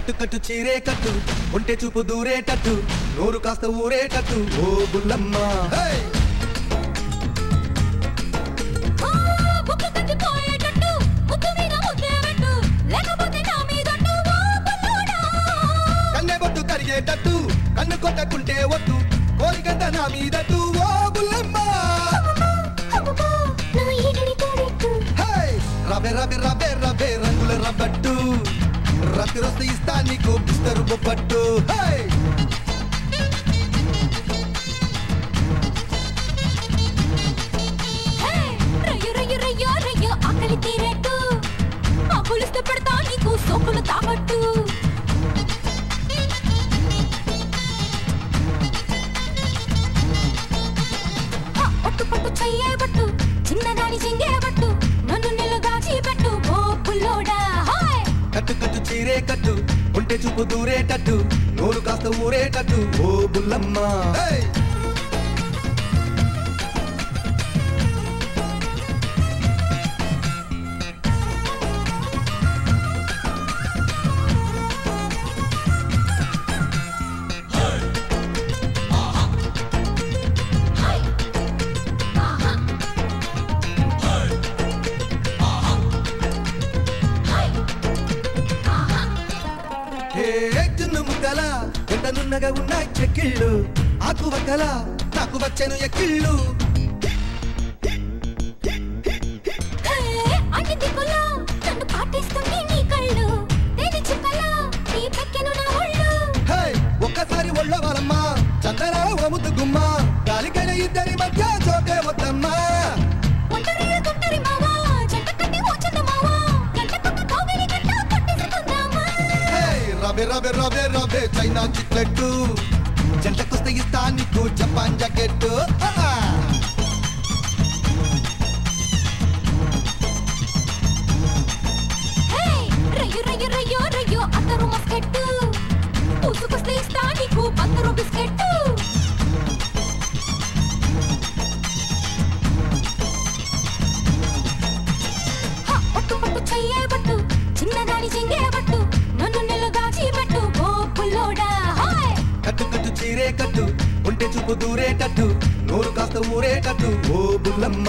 కట్టు కట్టు చీరే కట్టు ఒంటె చూపు దూరేటట్టు నోరు కాస్త ఊరేటట్టు ఓ బుల్లమ్మ హే! ఆ, బుక్కు కట్టిపోయేటట్టు, ముద్దు మీద ముద్దే పెట్టు, లేకపోతే నా మీదొట్టు, ఓ బుల్లోడా. కన్నె బొట్టు కరిగేటట్టు కన్ను కొట్టకుంటే వద్దు కోరికంత నా మీదట్టు ఓ బుల్లమ్మ అబ్బబ్బా, నా ఈగని తోడెట్టు. హే! రవే రవే రవే రవే రంగుల రబ్బట్టు రాత్రి వస్తే ఇస్తా నీకు బిస్తరు బొప్పట్టు హే! హే, రయ్యో, రయ్యో, రయ్యో, రయ్యో, ఆకలి తీరేట్టు. ఆ పులిస్తే పెడతా నీకు సోకులు తాగట్టు హ, పట్టు పట్టు చెయ్యేబట్టు చిన్నదాని చింగేబట్టు నన్ను నిలుగాచి పెట్టు ఓ పుల్లోడా హాయ్ కట్టు కట్టు చీరే కట్టు ఒంటె చూపు దూరేటట్టు నోరు కాస్త ఊరేటట్టు ఓ బుల్లమ్మ హే! హే జున్ను ముక్కల ఎండనున్నగా ఉన్నాయి చెక్కిళ్ళు ఆకు వక్కల నాకు వచ్చెను ఎక్కిళ్ళు హే, అన్ని దిక్కులా నన్ను పాటిస్తుంది నీ కళ్ళు తేనె చుక్కలా నీ పెక్కెను నా ఒళ్ళు హే ఒక్కసారి ఒళ్ళ వాళ్ళమ్మ చందన ఓముద్దు గుమ్మ గాలికైన ఇద్దరి మధ్య చోకే వద్దమ్మా ఒంటరిగా గుంటరి మావా జంట కట్టి వచ్చంద మావా గంట కొట్ట కౌగిలి గంట కొట్టేసుకుందామా హే రవే రవే రవే రవే చైనా చిట్లెట్టు జంటకొస్తే ఇస్తా నీకు జపాన్ జాకెట్టు ఆహా! హే రయ్యో రయ్యో రయ్యో రయ్యో అత్తరు మస్కెట్టు పూసుకొస్తే ఇస్తా నీకు పత్తరు బిస్కెట్టు హ, పట్టు పట్టు చెయ్యేబట్టు చిన్నదాని చింగేబట్టు నన్ను నిలుగాచి పెట్టు ఓ పుల్లోడా హాయ్ కట్టు కట్టు చీరే కట్టు ఒంటె చూపు దూరేటట్టు నోరు కాస్త ఊరేటట్టు ఓ బుల్లమ్మ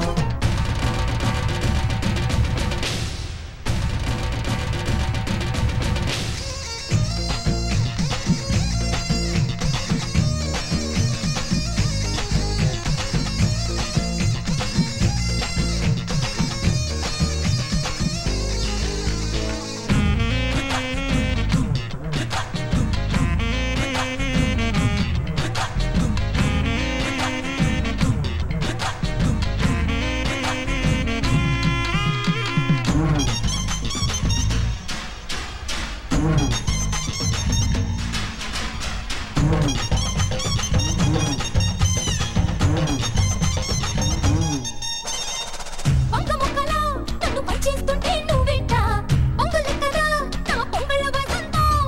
వంక ముక్కలా నన్ను పనిచేస్తుంటే నువ్వెంట పొంగలెక్కరా నా పొంగళ్ళ వసంతం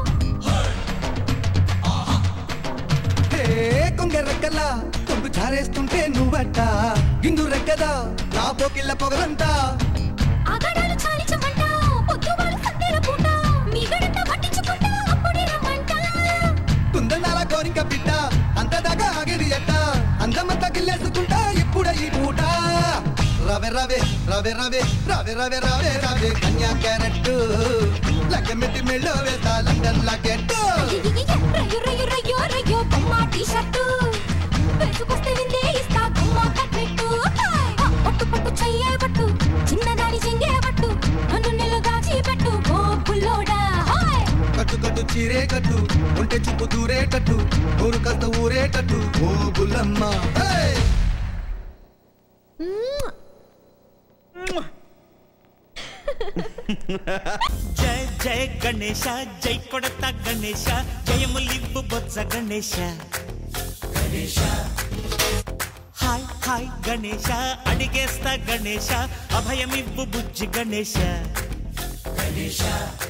హే కొంగ రెక్కల కొంగు జారేస్తుంటే నువ్వట గింగు రెక్కదా నా పోకిళ్ళ పొగలంతా ఆగడాలు చాలించమంట పొద్దువాడు సందేల పూట మీ గడంతా పట్టించుకుంటా అప్పుడే రమ్మంట కుందనాల కోరిక బిడ్డ అంతదాకా ఆగేది ఎట్ట అందమంతా గిల్లేసుకుంటా ఇప్పుడే ఈ పూట రవే రవే రవే రవే రవే రవే రవే రవే కన్యా క్యారెట్ లగ్గమెట్టి మెళ్ళో వేస్తా లండన్ లాకెట్టు రయ్యో రయ్యో రయ్యో రయ్యో బొమ్మ టీ షర్టు వేసుకొస్తే విందే ఇస్తా గుమ్మ కట్టెట్టు పట్టు పట్టు చెయ్యే పట్టు చిన్నదాని చింగే పట్టు నన్ను నిలుగాచి పెట్టు ఓ పుల్లోడా హాయ్ కట్టు కట్టు చీరే కట్టు ఒంటె చూపు దూరేటట్టు ఊరు కాస్త ఊరేటట్టు ఓ బుల్లమ్మ హే! జయ జయ గణేశ జై కొడత గణేశ జయములివ్వు బొజ్జ గణేశ గణేశ హాయ్ హాయ్ గణేశ అడిగేస్తా గణేశ అభయమివ్వు బుజ్జి గణేశ గణేశ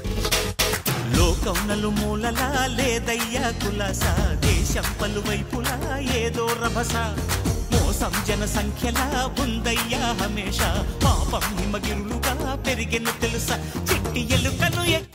లోకం నలుమూలలా లేదయ్యా కులాస దేశం పలువైపులా ఏదో రభస మోసం జన సంఖ్యలా ఉందయ్యా హమేష పాపం హిమగిరులుగా పెరిగెను తెలుసా చిట్టి ఎలుకను ఎక్కి